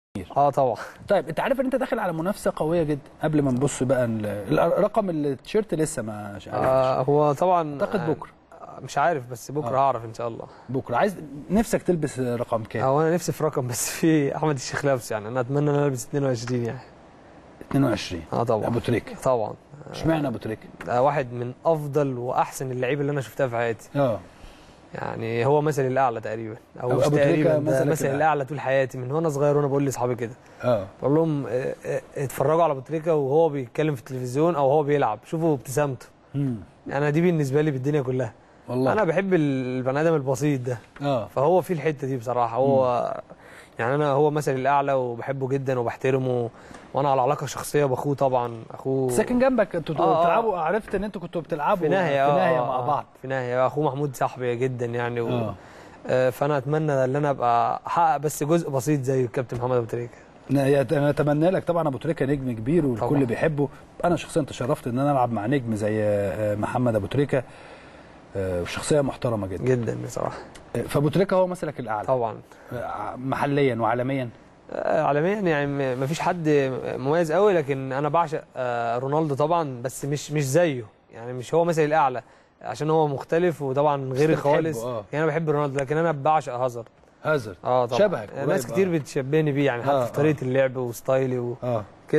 اه طبعا طيب انت عارف ان انت داخل على منافسه قويه جدا قبل ما نبص بقى ال- الرقم التيشيرت لسه ما مش عارف آه هو طبعا اعتقد آه، بكره مش عارف بس بكره آه. هعرف ان شاء الله بكره عايز نفسك تلبس رقم كام هو انا نفسي في رقم بس في احمد الشيخ لابس يعني انا اتمنى ان انا البس 22 يعني 22 اه طبعا ابو تريكه طبعا اشمعنى ابو تريكه ده واحد من افضل واحسن اللعيبه اللي انا شفتها في حياتي اه يعني هو مثلي الاعلى تقريبا او أبو- مش أبو تريكة تقريبا ده مثلك مثلي الأعلى. الاعلى طول حياتي من وانا صغير وانا بقول لاصحابي كده اه بقول لهم آه، آه، اتفرجوا على ابو تريكه وهو بيتكلم في التلفزيون او هو بيلعب شوفوا ابتسامته مم. انا دي بالنسبه لي بالدنيا كلها والله انا بحب البني ادم البسيط ده اه فهو في الحته دي بصراحه هو يعني انا هو مثلي الاعلى وبحبه جدا وبحترمه وانا على علاقه شخصيه باخوه طبعا اخوه ساكن جنبك انتوا آه، آه. بتلعبوا عرفت ان انتوا كنتوا بتلعبوا في ناهيه في آه، ناهيه آه، مع آه، بعض في ناهيه اخوه محمود صاحبي جدا يعني و... اه آه، فانا اتمنى ان انا ابقى احقق بس جزء بسيط زي الكابتن محمد ابو تريكه أنا- انا اتمنى لك طبعا ابو تريكه نجم كبير والكل طبعاً. بيحبه انا شخصيا تشرفت ان انا العب مع نجم زي آه، محمد ابو تريكه آه، شخصيه محترمه جدا جدا بصراحه آه، فابو تريكه هو مثلك الاعلى طبعا آه، محليا وعالميا آه، عالميا يعني ما فيش حد مميز قوي لكن انا بعشق آه، رونالدو طبعا بس مش مش زيه يعني مش هو مثلي الاعلى عشان هو مختلف وطبعا غيري بتحبه، خالص آه. يعني انا بحب رونالدو لكن انا بعشق هازارد هازارد اه طبعا شبهك ناس قريب، كتير آه. بتشبهني بيه يعني حتى آه، في طريقه اللعب وستايلي و... اه